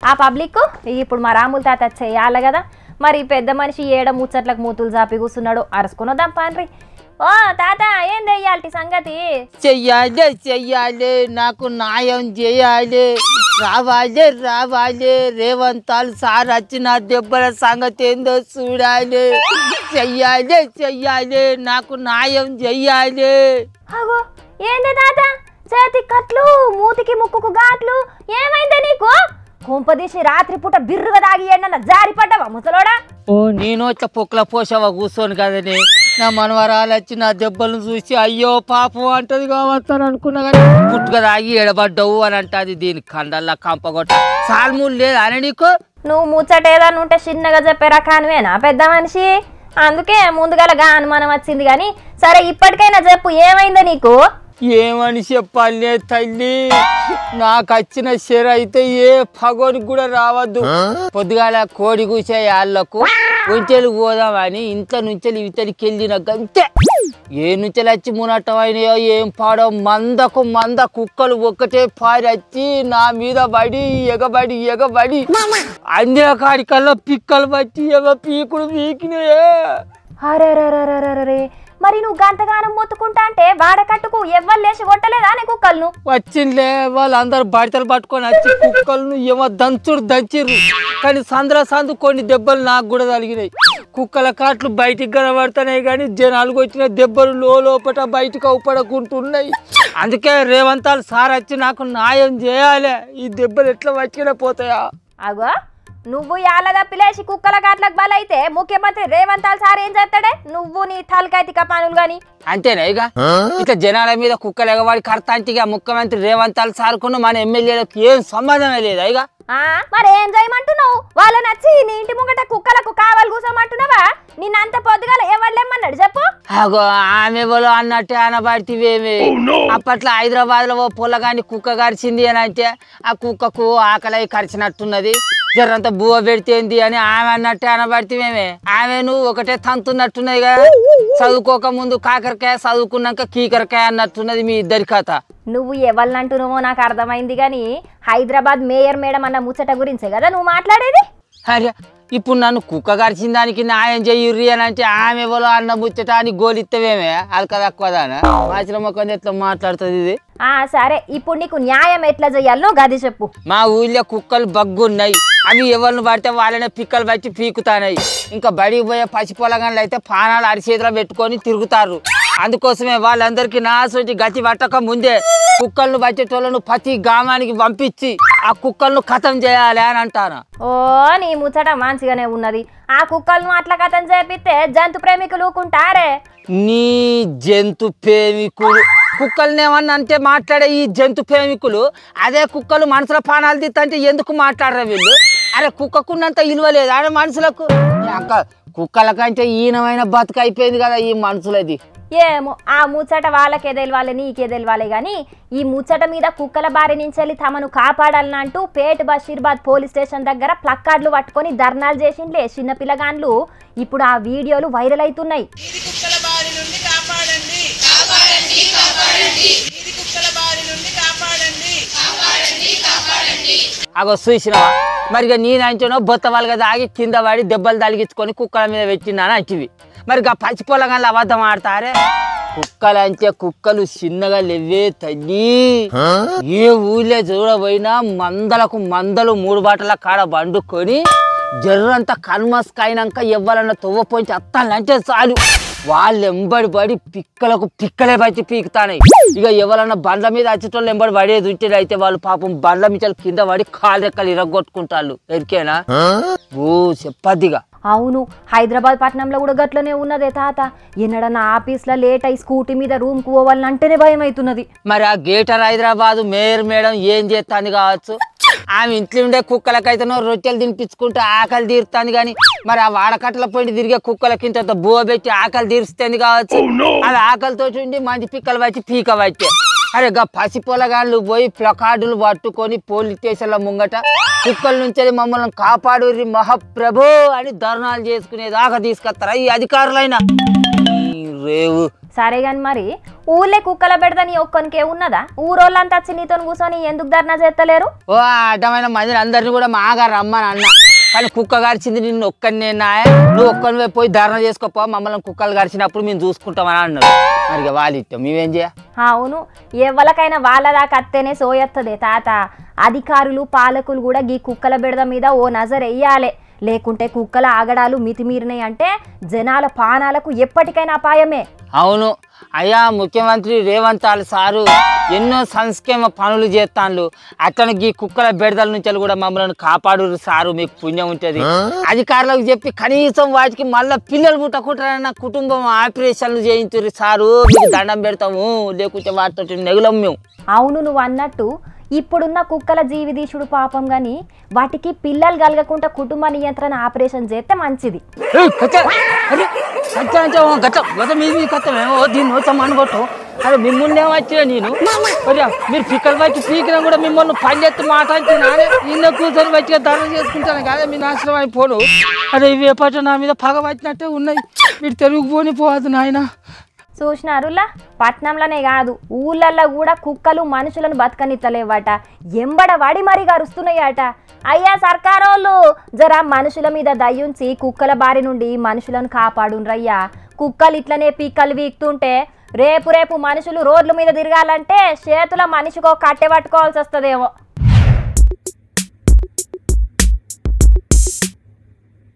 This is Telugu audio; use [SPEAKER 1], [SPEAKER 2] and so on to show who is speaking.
[SPEAKER 1] ఆ పబ్లిక్ ఇప్పుడు మా రాముల తాత చేయాలి కదా మరి పెద్ద మనిషి ఏడ ముచ్చట్లకు మూతులు చాపి కూర్చున్నాడు అరుసుకున్నదాం పాన్రి ఓ తాత ఏం చెయ్యాలి సంగతి
[SPEAKER 2] చెయ్యాలి చెయ్యాలి నాకు న్యాయం చేయాలి రావాలి రావాలి రేవంతాలు సార్ వచ్చిన దెబ్బల సంగతి ఏందో చూడాలి చెయ్యాలి చెయ్యాలి నాకు న్యాయం చెయ్యాలి
[SPEAKER 1] అగో ఏంది తాత చేతి కట్లు మూతికి ముక్కుకు ఘాట్లు ఏమైంది నీకు కుంపదీసి రాత్రిపూట బిర్రుగా తాగి ఏంటన్న జారి పడ్డావా ముసలోడా
[SPEAKER 2] ఓ నేను వచ్చా పొక్కల పోసావా కూర్చోను కదని నా మనవరాలు వచ్చి నా దెబ్బలను చూసి అయ్యో పాపం అంటది కావస్తాను అనుకున్నా కానీ పుట్టుక తాగి ఎడబడ్డావు అని అంటది దీని కండల్లా కంపగొట్ట సాల్మూలు లేదు అని నీకు
[SPEAKER 1] నువ్వు ముచ్చట ఏదన్నా ఉంటే చిన్నగా చెప్పే రకానివేనా పెద్ద మనిషి అందుకే ముందుగల గా అనుమానం వచ్చింది కానీ సరే ఇప్పటికైనా చెప్పు ఏమైంది నీకు
[SPEAKER 2] ఏమని చెప్పాలి తల్లి నాకు వచ్చిన శర అయితే ఏ పగోనికి కూడా రావద్దు పొద్దుగాల కోడి కూసే వాళ్ళకు ఒంటెలు పోదామని ఇంత నుంచెలు ఇవతలికి వెళ్ళిన గంతే ఏ నుంచెలు వచ్చి మునట్టం అయినాయో ఏం పాడో మందకు మంద కుక్కలు ఒక్కటే పారి వచ్చి నా మీద పడి ఎగబడి ఎగబడి అందే కాడికల్లా పిక్కలు పట్టి ఎగ పీకుడు పీకినాయే
[SPEAKER 1] అరే మరి నువ్వు గంతగానం మొత్తుకుంటా అంటే వాడకట్టుకు ఎవ్వరు లేచి కొట్టలేదా నీ కుక్కలను
[SPEAKER 2] వచ్చిందిలే వాళ్ళందరూ బడితలు పట్టుకొని వచ్చి కుక్కలను ఏమో దంచుడు దంచిర్రు కానీ సంద్ర సందు కొన్ని దెబ్బలు నాకు కూడా తగిలినాయి కుక్కల కాట్లు బయటికి కనబడుతున్నాయి కానీ జనాలకు వచ్చిన దెబ్బలు లో లోపట బయటకు అవుపడకుంటున్నాయి అందుకే రేవంతాలు సార్ వచ్చి నాకు న్యాయం చేయాలి ఈ దెబ్బలు ఎట్లా వచ్చినా పోతాయా
[SPEAKER 1] అగో నువ్వు యాల తప్పిలేసి కుక్కల కాట్లకు బలైతే ముఖ్యమంత్రి రేవంత్ సార్ ఏం చేస్తాడే నువ్వు నీ తలకైతిక పనులు గాని
[SPEAKER 2] అంతేనా ఇక ఇక జనాల మీద కుక్కలు ఎగవాడి కర్తాంటిగా ముఖ్యమంత్రి రేవంతాలు సార్కును మన ఎమ్మెల్యేలకు ఏం సంబంధమే లేదా ఇక
[SPEAKER 1] ఆ మరి ఏం చేయమంటున్నావు వాళ్ళ నచ్చి నీ ఇంటి ముంగట కుక్కలకు కావాలి కూసోమంటున్నావా నిన్నంత పొద్దుగాల ఎవరు చెప్పు
[SPEAKER 2] అగో ఆమె ఎవరో అన్నట్టే అనబడితేవేమి అప్పట్లో హైదరాబాద్ లో ఓ పొలగాని కుక్క కరిచింది అని అంటే ఆ కుక్కకు ఆకలి కరిచినట్టున్నది జరంత బువ్వ పెడితేంది అని ఆమె అన్నట్టే అనబడితేవేమి ఆమె నువ్వు ఒకటే తంతున్నట్టున్నది కదా చదువుకోక ముందు కాకరకాయ చదువుకున్నాక కీకరకాయ అన్నట్టున్నది మీ ఇద్దరి కథ
[SPEAKER 1] నువ్వు ఎవరినంటున్నావో నాకు అర్థమైంది కానీ హైదరాబాద్ మేయర్ మేడం అన్న ముచ్చట గురించే కదా నువ్వు మాట్లాడేది
[SPEAKER 2] అరే ఇప్పుడు నన్ను కుక్క కరిచిన దానికి న్యాయం చెయ్యుర్రి అని అంటే ఆమె ఎవరో అన్న ముచ్చట అని గోలిత్తవేమే అలక తక్కువదానా మాచిన మొక్కని ఎట్లా మాట్లాడుతుంది ఇది
[SPEAKER 1] ఆ సరే ఇప్పుడు నీకు న్యాయం ఎట్లా చెయ్యాలో గది చెప్పు
[SPEAKER 2] మా ఊళ్ళో కుక్కలు బగ్గున్నాయి అవి ఎవరిని పడితే వాళ్ళనే పిక్కలు బట్టి పీకుతానాయి ఇంకా బడికి పోయే పసి పొలగాళ్ళు అయితే పానాలు అరిచేతిలో పెట్టుకొని తిరుగుతారు అందుకోసమే వాళ్ళందరికీ నాసోటి గతి పట్టక ముందే కుక్కలను బట్టేటోళ్ళను ప్రతి గ్రామానికి పంపించి ఆ కుక్కలను ఖతం చేయాలి అని అంటాను
[SPEAKER 1] ఓ నీ ముచ్చట మంచిగానే ఉన్నది ఆ కుక్కలను అట్లా కథం చేపిస్తే జంతు ప్రేమికులు ఊకుంటారే
[SPEAKER 2] నీ జంతు ప్రేమికులు కుక్కల్ని ఏమన్నా అంటే మాట్లాడే ఈ జంతు ప్రేమికులు అదే కుక్కలు మనుషుల పానాలు తీస్తుంటే ఎందుకు మాట్లాడరా వీళ్ళు అరే కుక్కకున్నంత విలువ లేదు అరే మనుషులకు అక్క కుక్కల కంటే ఈనమైన బతుకు అయిపోయింది కదా ఈ మనుషులది
[SPEAKER 1] ఏమో ఆ ముచ్చట వాళ్ళకే తెలియాలి నీకే తెలియాలి కానీ ఈ ముచ్చట మీద కుక్కల బారి నుంచి వెళ్ళి తమను కాపాడాలని అంటూ పేట్ బషీర్బాద్ పోలీస్ స్టేషన్ దగ్గర ప్లక్కార్డులు పట్టుకొని ధర్నాలు చేసిండ్లే చిన్న పిల్లగాన్లు ఇప్పుడు ఆ వీడియోలు వైరల్ అవుతున్నాయి
[SPEAKER 3] వీధి కుక్కల బారి నుండి కాపాడండి కాపాడండి కాపాడండి వీధి కుక్కల బారి నుండి కాపాడండి కాపాడండి కాపాడండి
[SPEAKER 2] అగో చూసినావా మరి ఇక నేనంటేనో బొత్త వాళ్ళగా దాగి కింద పడి దెబ్బలు తలిగించుకొని కుక్కల మీద పెట్టినాను అంటివి మరి ఇక పచ్చిపొలగాళ్ళు అబద్ధం ఆడతారే కుక్కలు అంటే కుక్కలు చిన్నగా లేవే తల్లి ఏ ఊళ్ళో చూడబోయినా మందలకు మందలు మూడు బాటల కాడ బండుకొని జర్రంతా కన్మస్కైనాక ఎవ్వాలన్నా తవ్వ పోయించి అత్తాలంటే చాలు వాళ్ళు ఎంబడి పడి పిక్కలకు పిక్కలే బట్టి పీకుతానాయి ఇక ఎవరన్నా బండ్ల మీద వచ్చేటోళ్ళు ఎంబడి పడేది ఉంటే అయితే వాళ్ళు పాపం బండ్ల మీద కింద పడి కాలు రెక్కలు ఇరగొట్టుకుంటారు ఎరికేనా ఓ చెప్పద్దిగా
[SPEAKER 1] అవును హైదరాబాద్ పట్టణంలో కూడా గట్లనే ఉన్నదే తాత ఎన్నడన్నా ఆఫీస్లో లేట్ అయి స్కూటీ మీద రూమ్కి పోవాలని అంటేనే భయం అవుతున్నది
[SPEAKER 2] మరి ఆ గేటర్ హైదరాబాద్ మేయర్ మేడం ఏం చేస్తాంది కావచ్చు ఆమె ఇంట్లో ఉండే కుక్కలకైతేనో రొట్టెలు తినిపించుకుంటే ఆకలి తీరుతుంది కానీ మరి ఆ వాడకట్టల పోయి తిరిగే కుక్కలకి ఇంత బువ పెట్టి ఆకలి తీరుస్తుంది కావచ్చు అవి ఆకలితో ఉండి మంచి పిక్కలు పట్టి పీక పట్టే అరే గా పసి పొలగాళ్ళు పోయి ప్లకార్డులు పట్టుకొని పోలీస్ స్టేషన్ల ముంగట కుక్కల నుంచి మమ్మల్ని కాపాడు మహాప్రభు అని ధర్నాలు చేసుకునేదాకా తీసుకొస్తారా ఈ అధికారులైనా ఈ రేవు
[SPEAKER 1] సరే గాని మరి ఊళ్ళే కుక్కల పెడదని ఒక్కనికే ఉన్నదా ఊరోళ్ళంతా వచ్చి నీతో కూర్చొని ఎందుకు ధర్నా చేస్తలేరు
[SPEAKER 2] ఓ ఆ అడ్డమైన మందిని అందరినీ కూడా మాగా రమ్మని అన్న కానీ కుక్క గరిచింది నిన్ను ఒక్కడినే నాయ నువ్వు ఒక్కనివే పోయి ధర్నా చేసుకోపో మమ్మల్ని కుక్కలు గరిచినప్పుడు మేము చూసుకుంటామని అన్నారు మరి ఇక వాళ్ళు ఇస్తాం మేమేం చేయ
[SPEAKER 1] అవును ఎవరికైనా వాళ్ళ దాకా అత్తేనే సోయత్తదే తాత అధికారులు పాలకులు కూడా గీ కుక్కల బెడద మీద ఓ నజర్ వెయ్యాలే లేకుంటే కుక్కల ఆగడాలు మితిమీరినాయి అంటే జనాల పానాలకు ఎప్పటికైనా అపాయమే
[SPEAKER 2] అవును అయ్యా ముఖ్యమంత్రి రేవంత్ రావు సారు ఎన్నో సంక్షేమ పనులు చేస్తాను అతనికి ఈ కుక్కల బెడదల నుంచి కూడా మమ్మల్ని కాపాడు సారు మీకు పుణ్యం ఉంటుంది అధికారులకు చెప్పి కనీసం వాటికి మళ్ళీ పిల్లలు పుట్టకుంటారన్న కుటుంబం ఆపరేషన్లు చేయించుర్రు సారు మీకు దండం పెడతాము లేకుంటే వాటితో నెగులం మేము
[SPEAKER 1] అవును నువ్వు అన్నట్టు ఇప్పుడున్న కుక్కల జీవిదీశుడు పాపం గాని వాటికి పిల్లలు కలగకుండా కుటుంబ నియంత్రణ ఆపరేషన్ చేస్తే మంచిది
[SPEAKER 2] ఏయ్, కచ్చ! అరే, కచ్చ అంటే ఓ గచ్చ, గచ్చ మీ మీ కత్తమేమో దీన్ని వచ్చాం అనుకోవటం అరే మిమ్మల్ని ఏమొచ్చా నేను ఒరే, మీరు పిక్కలు వచ్చి పీకినా కూడా మిమ్మల్ని పల్లెత్తి మాట అంటే నానే నిన్న కూర్చొని మంచిగా దానం చేసుకుంటాను కదా మీ నాశనం అయిపోను అరే ఇవి ఎప్పటి నా మీద పగ పట్టినట్టే ఉన్నాయి మీరు తెలుగుపోని పోవద్దు నాయన
[SPEAKER 1] చూసినారులా పట్నంలోనే కాదు ఊళ్ళల్లో కూడా కుక్కలు మనుషులను బతకనిత్తలేవట ఎంబడ వాడి మరీ గరుస్తున్నాయట అయ్యా సర్కారోళ్ళు జర మనుషుల మీద దయ్యుంచి కుక్కల బారి నుండి మనుషులను కాపాడుండ్రయ్యా కుక్కలు ఇట్లనే పీక్కలు వీక్తుంటే రేపు రేపు మనుషులు రోడ్ల మీద తిరగాలంటే చేతుల మనిషికో కట్టె పట్టుకోవాల్సి వస్తుందేమో